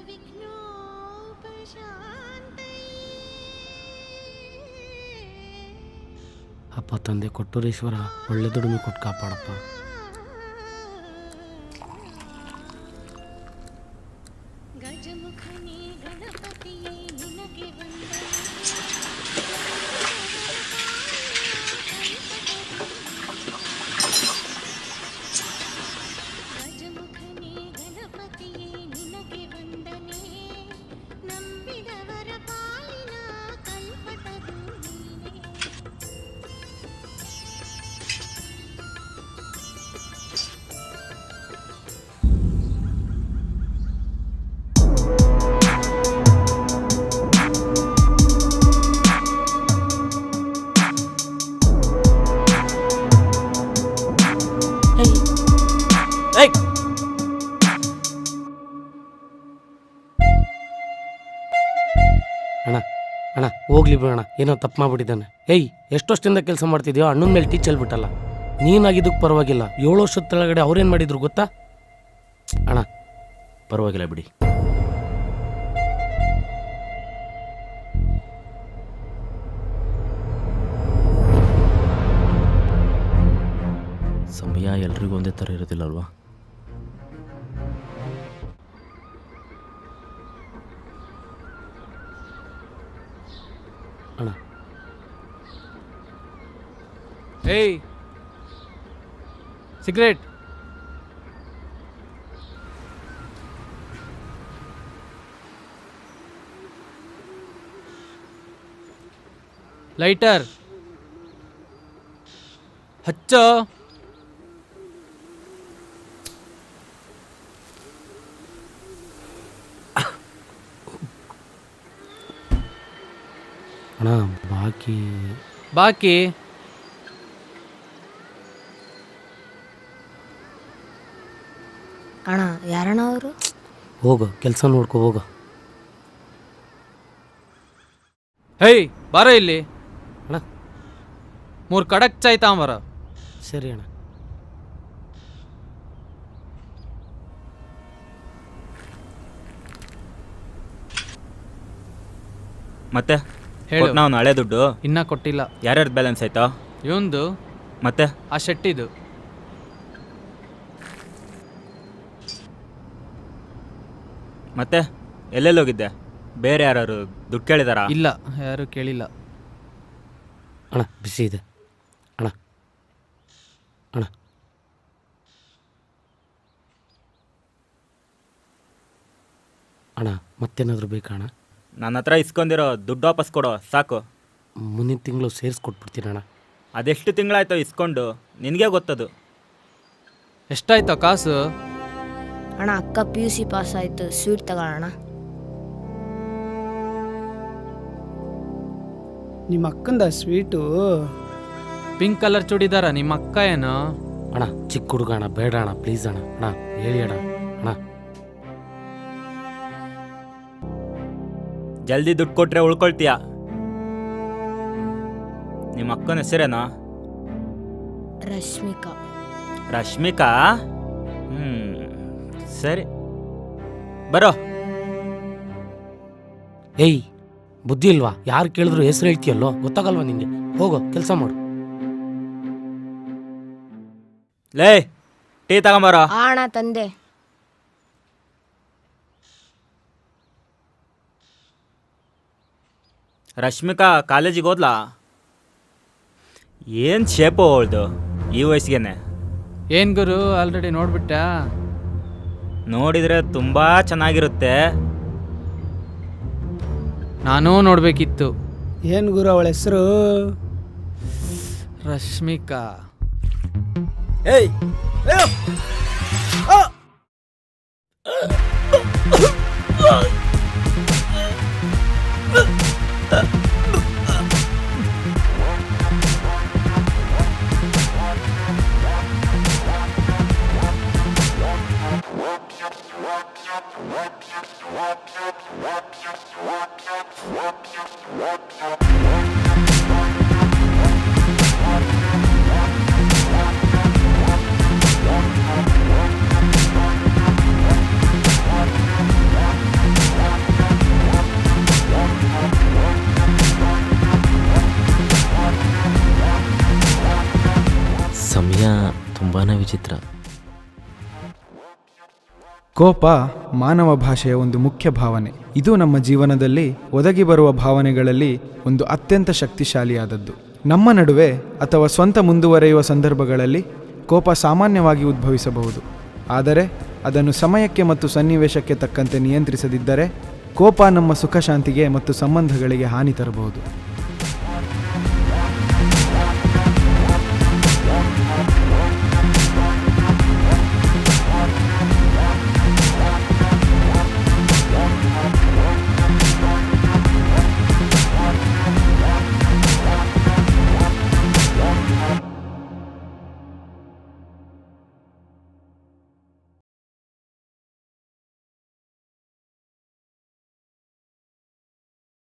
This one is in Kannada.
ಅಪ್ಪ ತಂದೆ ಕೊಟ್ಟೂರೇಶ್ವರ ಒಳ್ಳೆ ದುಡಿಮೆ ಕೊಟ್ಟು ಕಾಪಾಡಪ್ಪ ಗಜಮುಖನೇ ಗಣಪತಿಯೇ ನಿನಗೆ ಗಜಮುಖನೇ ಗಣಪತಿಯೇ ನಿನಗೆ ವಂದನೆ ನಂಬಿದವರ ಪಾಲಿನ ಕಲ್ಪತರು ನೀನೇ ಏಯ್ ಅಣ್ಣ ಅಣ್ಣ ಹೋಗ್ಲಿ ಬಿಡೋಣ ಏನೋ ತಪ್ಪು ಮಾಡ್ಬಿಟ್ಟಿದ್ದಾನೆ ಏಯ್ ಎಷ್ಟು ವರ್ಷದಿಂದ ಕೆಲಸ ಮಾಡ್ತಿದ್ಯೋ ಅಣ್ಣನ ಮೇಲೆ ಟೀಚ್ ಹೇಳ್ಬಿಟ್ಟಲ್ಲ ನೀನಾಗಿದ್ದಕ್ಕೆ ಪರವಾಗಿಲ್ಲ ಏಳು ವರ್ಷದ ಕೆಳಗಡೆ ಅವ್ರೇನು ಮಾಡಿದ್ರು ಗೊತ್ತಾ ಅಣ್ಣ ಪರವಾಗಿಲ್ಲ ಬಿಡಿ ಸಮಯ ಎಲ್ರಿಗೂ ಒಂದೇ ಥರ ಇರೋದಿಲ್ಲಲ್ವಾ ಅಣ್ಣ ಏಯ್ ಸಿಗರೇಟ್ ಲೈಟರ್ ಹಚ್ಚೋ ಅಣ್ಣ ಬಾಕಿ ಬಾಕಿ ಅಣ್ಣ ಯಾರಣ್ಣ ಅವರು ಹೋಗು ಕೆಲಸ ನೋಡ್ಕೊ ಹೋಗು ಹೇಯ್ ಬಾರೋ ಇಲ್ಲಿ ಅಣ್ಣ ಮೂರು ಕಡಕ್ ಚಾಯ್ ತಾಂಬರ ಸರಿ ಅಣ್ಣ ಮತ್ತೆ ಹೇಳು ನಾವು ಹಳೆ ದುಡ್ಡು ಇನ್ನ ಕೊಟ್ಟಿಲ್ಲ ಯಾರ್ಯಾರ್ದು ಬ್ಯಾಲೆನ್ಸ್ ಆಯ್ತಾ ಇವಂದು ಮತ್ತೆ ಆ ಶೆಟ್ಟಿದು ಮತ್ತೆ ಎಲ್ಲೆಲ್ಲಿ ಹೋಗಿದ್ದೆ ಬೇರೆ ಯಾರು ದುಡ್ಡು ಕೇಳಿದಾರಾ ಇಲ್ಲ ಯಾರು ಕೇಳಿಲ್ಲ ಅಣ್ಣ ಬಿಸಿ ಇದೆ ಅಣ್ಣ ಅಣ್ಣ ಅಣ್ಣ ಮತ್ತೇನಾದರೂ ಬೇಕಾ ಅಣ್ಣ ನನ್ನ ಹತ್ರ ಇಸ್ಕೊಂಡಿರೋ ದುಡ್ಡು ವಾಪಸ್ ಕೊಡೋ ಸಾಕು ಮುಂದಿನ ತಿಂಗಳು ಸೇರಿಸ್ಕೊಟ್ಬಿಡ್ತೀನಿ ಅಣ್ಣ ಅದೆಷ್ಟು ತಿಂಗಳಾಯ್ತೋ ಇಸ್ಕೊಂಡು ನಿನಗೆ ಗೊತ್ತದು ಎಷ್ಟಾಯ್ತೋ ಕಾಸು ಅಣ್ಣ ಅಕ್ಕ ಪಿ ಯು ಸಿ ಪಾಸ್ ಆಯಿತು ಸ್ವೀಟ್ ತಗೊಳ್ಳೋಣ ನಿಮ್ಮ ಅಕ್ಕಂದ ಸ್ವೀಟು ಪಿಂಕ್ ಕಲರ್ ಚೂಡಿದಾರ ನಿಮ್ಮ ಅಕ್ಕ ಏನು ಅಣ್ಣ ಚಿಕ್ಕ ಹುಡುಗ ಅಣ್ಣ ಬೇಡ ಅಣ್ಣ ಪ್ಲೀಸ್ ಅಣ್ಣ ಅಣ್ಣ ಹೇಳಿ ಅಣ್ಣ ಅಣ್ಣ ಜಲ್ದಿ ದುಡ್ಡು ಕೊಟ್ರೆ ಉಳ್ಕೊಳ್ತೀಯ ನಿಮ್ಮ ಅಕ್ಕನ ಹೆಸರೇನಾ ರಶ್ಮಿಕಾ ರಶ್ಮಿಕಾ ಹ್ಞೂ ಸರಿ ಬರೋ ಏಯ್ ಬುದ್ಧಿ ಇಲ್ವಾ ಯಾರು ಕೇಳಿದ್ರು ಹೆಸರು ಹೇಳ್ತೀಯಲ್ಲೋ ಗೊತ್ತಾಗಲ್ವಾ ನಿಂಗೆ ಹೋಗೋ ಕೆಲಸ ಮಾಡು ಲೇ ಟೀ ತಗೊಂಬರೋ ಆ ಅಣ್ಣ ತಂದೆ ರಶ್ಮಿಕಾ ಕಾಲೇಜಿಗೆ ಹೋದ್ಲಾ ಏನು ಶೇಪು ಅವಳ್ದು ಈ ವಯಸ್ಸಿಗೆನೆ ಏನ್ ಗುರು ಆಲ್ರೆಡಿ ನೋಡ್ಬಿಟ್ಟಾ ನೋಡಿದರೆ ತುಂಬ ಚೆನ್ನಾಗಿರುತ್ತೆ ನಾನೂ ನೋಡ್ಬೇಕಿತ್ತು ಏನು ಗುರು ಅವಳ ಹೆಸರು ರಶ್ಮಿಕಾ ಏಯ್ ವಿಚಿತ್ರ ಕೋಪ ಮಾನವ ಭಾಷೆಯ ಒಂದು ಮುಖ್ಯ ಭಾವನೆ ಇದು ನಮ್ಮ ಜೀವನದಲ್ಲಿ ಒದಗಿ ಬರುವ ಭಾವನೆಗಳಲ್ಲಿ ಒಂದು ಅತ್ಯಂತ ಶಕ್ತಿಶಾಲಿಯಾದದ್ದು ನಮ್ಮ ನಡುವೆ ಅಥವಾ ಸ್ವಂತ ಮುಂದುವರೆಯುವ ಸಂದರ್ಭಗಳಲ್ಲಿ ಕೋಪ ಸಾಮಾನ್ಯವಾಗಿ ಉದ್ಭವಿಸಬಹುದು ಆದರೆ ಅದನ್ನು ಸಮಯಕ್ಕೆ ಮತ್ತು ಸನ್ನಿವೇಶಕ್ಕೆ ತಕ್ಕಂತೆ ನಿಯಂತ್ರಿಸದಿದ್ದರೆ ಕೋಪ ನಮ್ಮ ಸುಖ ಶಾಂತಿಗೆ ಮತ್ತು ಸಂಬಂಧಗಳಿಗೆ ಹಾನಿ ತರಬಹುದು